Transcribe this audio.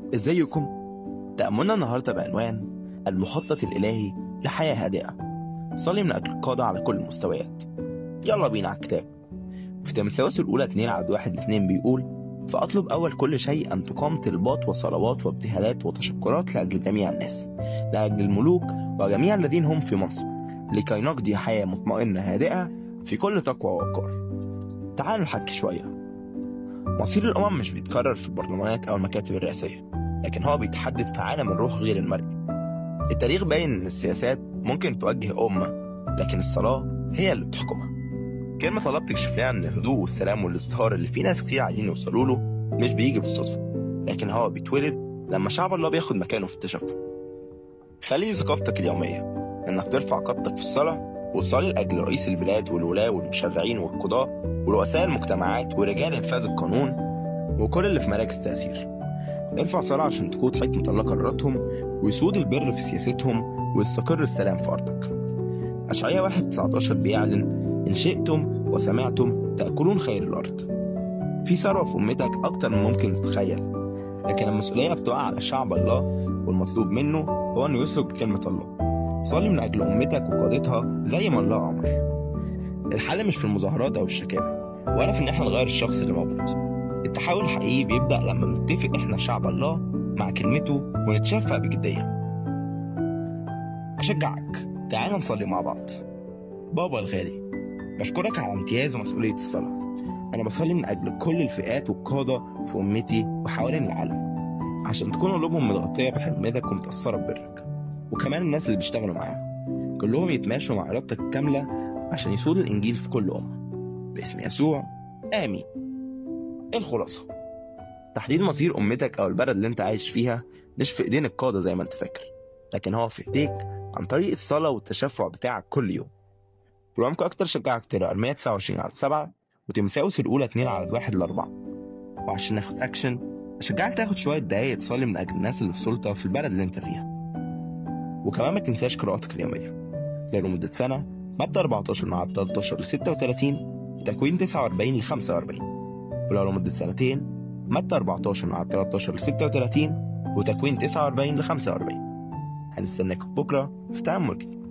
ازيكم؟ تأملنا النهاردة بعنوان المخطط الإلهي لحياة هادئة صلي من أجل القادة على كل المستويات يلا بينا على الكتاب في تمساوس الأولى 2 عدد 1 ل 2 بيقول فأطلب أول كل شيء أن تقام طلبات وصلوات وابتهالات وتشكرات لأجل جميع الناس لأجل الملوك وجميع الذين هم في منصب لكي نقضي حياة مطمئنة هادئة في كل تقوى ووقار تعالوا نحكي شوية مصير الأمم مش بيتكرر في البرلمانات أو المكاتب الرئاسية لكن هو بيتحدد في عالم الروح غير المرئي التاريخ باين إن السياسات ممكن توجه أمة لكن الصلاة هي اللي بتحكمها كلمة الله بتكشف لنا إن الهدوء والسلام والازدهار اللي في ناس كتير عايزين يوصلوا له مش بيجي بالصدفة لكن هو بيتولد لما شعب الله بياخد مكانه في التشفع خلي ثقافتك اليومية إنك ترفع قدتك في الصلاة وتصلي لأجل رئيس البلاد والولاة والمشرعين والقضاة ورؤساء المجتمعات ورجال إنفاذ القانون وكل اللي في مراكز تأثير ارفع صلاة عشان تقود حكمة الله قراراتهم ويسود البر في سياستهم ويستقر السلام في أرضك أشعياء 1 19 بيعلن إن شئتم وسمعتم تأكلون خير الأرض في ثروة في أمتك أكتر من ممكن تتخيل لكن المسؤولية بتقع على شعب الله والمطلوب منه هو إنه يسلك بكلمة الله صلي من أجل أمتك وقادتها زي ما الله أمر الحل مش في المظاهرات أو الشكاوى ولا في إن إحنا نغير الشخص اللي موجود التحول الحقيقي بيبدأ لما نتفق إحنا شعب الله مع كلمته ونتشفع بجدية أشجعك تعال نصلي مع بعض بابا الغالي بشكرك على امتياز ومسؤولية الصلاة أنا بصلي من أجل كل الفئات والقادة في أمتي وحوالين العالم عشان تكون قلوبهم متغطية بحلمتك ومتأثرة ببرك وكمان الناس اللي بيشتغلوا معاهم كلهم يتماشوا مع إرادتك الكاملة عشان يسود الإنجيل في كل أمة باسم يسوع آمين الخلاصة تحديد مصير أمتك أو البلد اللي أنت عايش فيها مش في إيدين القادة زي ما أنت فاكر لكن هو في إيديك عن طريق الصلاة والتشفع بتاعك كل يوم برامجك أكتر شجعك تقرا 129 على 7 وتمساوس الأولى 2 على 1 ل 4 وعشان ناخد أكشن أشجعك تاخد شوية دقايق تصلي من أجل الناس اللي في السلطة في البلد اللي أنت فيها وكمان ما تنساش قراءتك اليومية لمدة سنة مادة 14 مع 13 ل 36 تكوين 49 ل 45 ولو لمدة سنتين مادة 14 مع 13 ل 36 وتكوين 49 ل 45 هنستناك بكرة في تأمل جديد